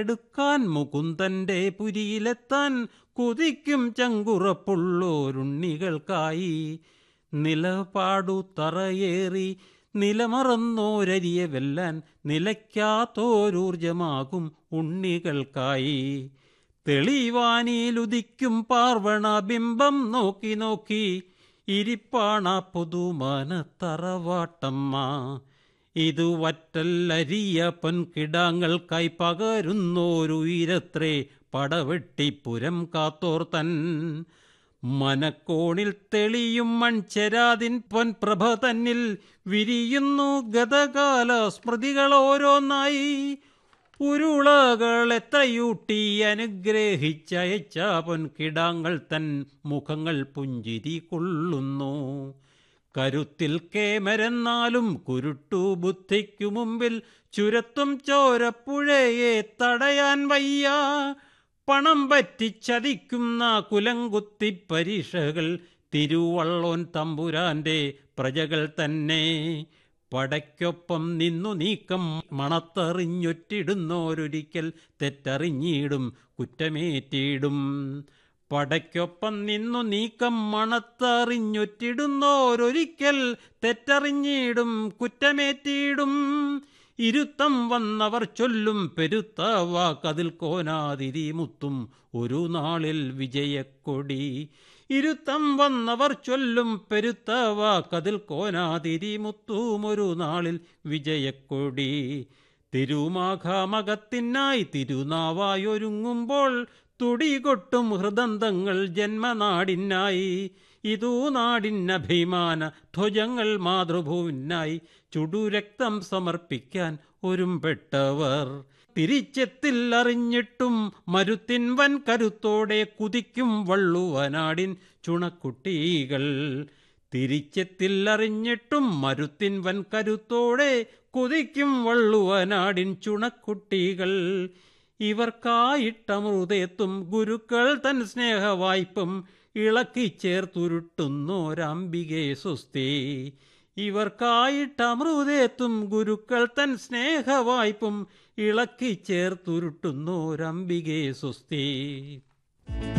എടുക്കാൻ മുകുന്ദന്റെ പുരിയിലെത്താൻ കുതിക്കും ചങ്കുറപ്പുള്ളോരുണ്ണികൾക്കായി നിലപാടു തറയേറി നിലമറന്നോരരിയ വെല്ലാൻ നിലയ്ക്കാത്തോരൂർജമാകും ഉണ്ണികൾക്കായി തെളിവാനിലുദിക്കും പാർവണബിംബം നോക്കി നോക്കി ഇരിപ്പാണ പുതുമന തറവാട്ടമ്മ ഇതു വറ്റല്ലരിയ പൊൻകിടാങ്ങൾക്കായി പകരുന്നോരുയരത്രേ പടവെട്ടിപ്പുരം കാത്തോർ തൻ മനക്കോണിൽ തെളിയും മൺചെരാതിൻ പൊൻപ്രഭ തന്നിൽ വിരിയുന്നു ഗതകാല സ്മൃതികൾ ഓരോന്നായി ഉരുളകൾ എത്രയൂട്ടി അനുഗ്രഹിച്ചയച്ച പൊൻകിടാങ്ങൾ തൻ മുഖങ്ങൾ പുഞ്ചിരി കൊള്ളുന്നു കരുത്തിൽ കേമരെന്നാലും കുരുട്ടു ബുദ്ധിക്കു മുമ്പിൽ ചുരത്തും ചോരപ്പുഴയെ തടയാൻ വയ്യ പണം പറ്റിച്ചതിക്കുന്ന കുലങ്കുത്തി പരീക്ഷകൾ തിരുവള്ളോൻ തമ്പുരാന്റെ പ്രജകൾ തന്നെ പടയ്ക്കൊപ്പം നിന്നു നീക്കം മണത്തറിഞ്ഞൊറ്റിടുന്നോരൊരിക്കൽ തെറ്ററിഞ്ഞിടും കുറ്റമേറ്റിടും പടയ്ക്കൊപ്പം നിന്നു നീക്കം മണത്തറിഞ്ഞൊറ്റിടുന്നോരൊരിക്കൽ തെറ്ററിഞ്ഞിടും കുറ്റമേറ്റിടും ഇരുത്തം വന്നവർ ചൊല്ലും പെരുത്ത വാക്കതിൽ കോനാതിരി മുത്തും ഒരു നാളിൽ വിജയക്കൊടി ഇരുത്തം വന്നവർ ചൊല്ലും പെരുത്ത വാക്കതിൽ കോനാതിരി മുത്തും ഒരു നാളിൽ വിജയക്കൊടി തിരുമാഘാമകത്തിനായി തിരുനാവായൊരുങ്ങുമ്പോൾ തുടികൊട്ടും ഹൃദന്തങ്ങൾ ജന്മനാടിനായി ഇതൂ നാടിനഭിമാന ധ്വജങ്ങൾ മാതൃഭൂവിനായി ചുടുരക്തം സമർപ്പിക്കാൻ ഒരുമ്പെട്ടവർ തിരിച്ചെത്തിൽ അറിഞ്ഞിട്ടും മരുത്തിൻ വൻ കരുത്തോടെ കുതിക്കും വള്ളുവനാടിൻ ചുണക്കുട്ടികൾ തിരിച്ചെത്തിൽ അറിഞ്ഞിട്ടും മരുത്തിൻ വൻ കരുത്തോടെ കുതിക്കും വള്ളുവനാടിൻ ചുണക്കുട്ടികൾ ഇവർക്കായിട്ടമൃതേത്തും ഗുരുക്കൾ തൻ സ്നേഹവായ്പം ഇളക്കി ചേർത്തുരുട്ടുന്നോരംബികെ സുസ്തി ഇവർക്കായിട്ടമൃതേത്തും ഗുരുക്കൾ തൻ സ്നേഹവായ്പം ഇളക്കി ചേർത്തുരുട്ടുന്നോരംബികെ സുസ്തി